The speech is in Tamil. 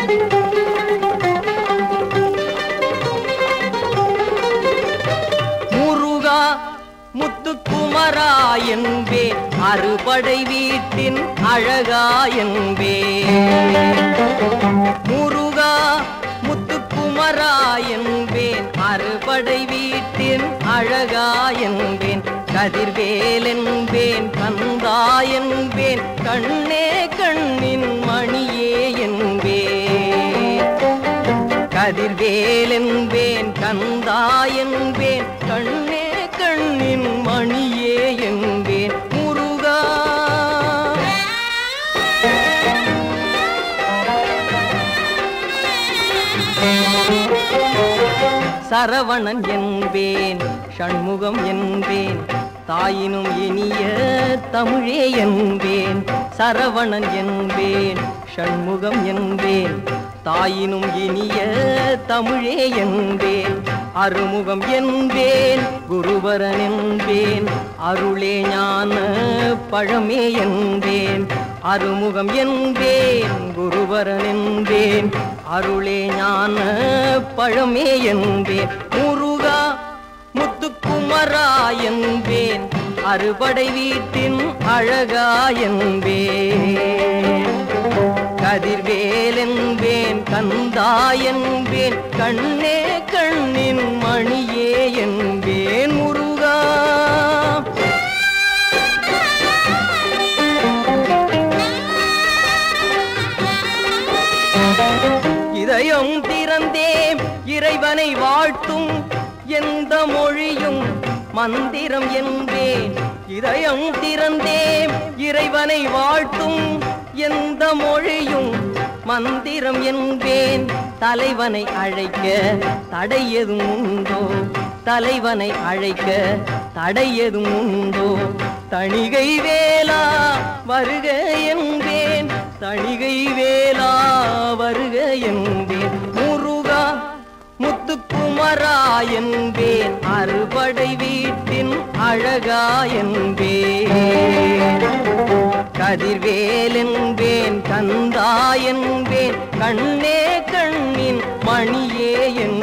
முருகா முத்துக்குமரா என்பேன் அறுபடை வீட்டின் அழகா என்பேன் முருகா முத்துக்குமரா என்பேன் அறுபடை வீட்டின் அழகா என்பேன் கதிர்வேல் என்பேன் கந்தா என்பேன் கண்ணே கண்ணின் மணியே என்பேன் கதிர்வேல் என்பேன் கந்தா என்பேன் கண்ணே கண்ணின் மணியே என்பேன் முருகா சரவணன் என்பேன் ஷண்முகம் என்பேன் தாயினும் இனிய தமிழே என்பேன் சரவணன் என்பேன் ஷண்முகம் என்பேன் தாயினும் இனிய தமிழே என்பேன் அருமுகம் என்பேன் குருவரன் என்பேன் அருளே ஞான பழமே என்பேன் அருமுகம் என்பேன் குருவரன் என்பேன் அருளே ஞான பழமே என்பேன் முருகா முத்துக்குமரா என்பேன் அறுபடை வீட்டின் அழகா என்பேன் கதிர்வேல் என்பேன் கந்தா என்பேன் கண்ணே கண்ணின் மணியே என்பேன் முருகா இதயம் திறந்தேன் இறைவனை வாழ்த்தும் எந்த மொழியும் மந்திரம் என்பேன் இதயம் திறந்தேன் இறைவனை வாழ்த்தும் எந்த மொழியும் மந்திரம் என்பேன் தலைவனை அழைக்க தடை எதுவும் உண்டோ தலைவனை அழைக்க தடை எதுவும் உண்டோ தணிகை வேலா வருக என்பேன் தணிகை வேலா வருக என்பேன் முருகா முத்துக்குமரா என்பேன் அறுபடை வீட்டின் அழகா என்பேன் கதிர்வேல் என்பேன் கந்தா என்பேன் கண்ணே கண்ணின் மணியே என்பேன்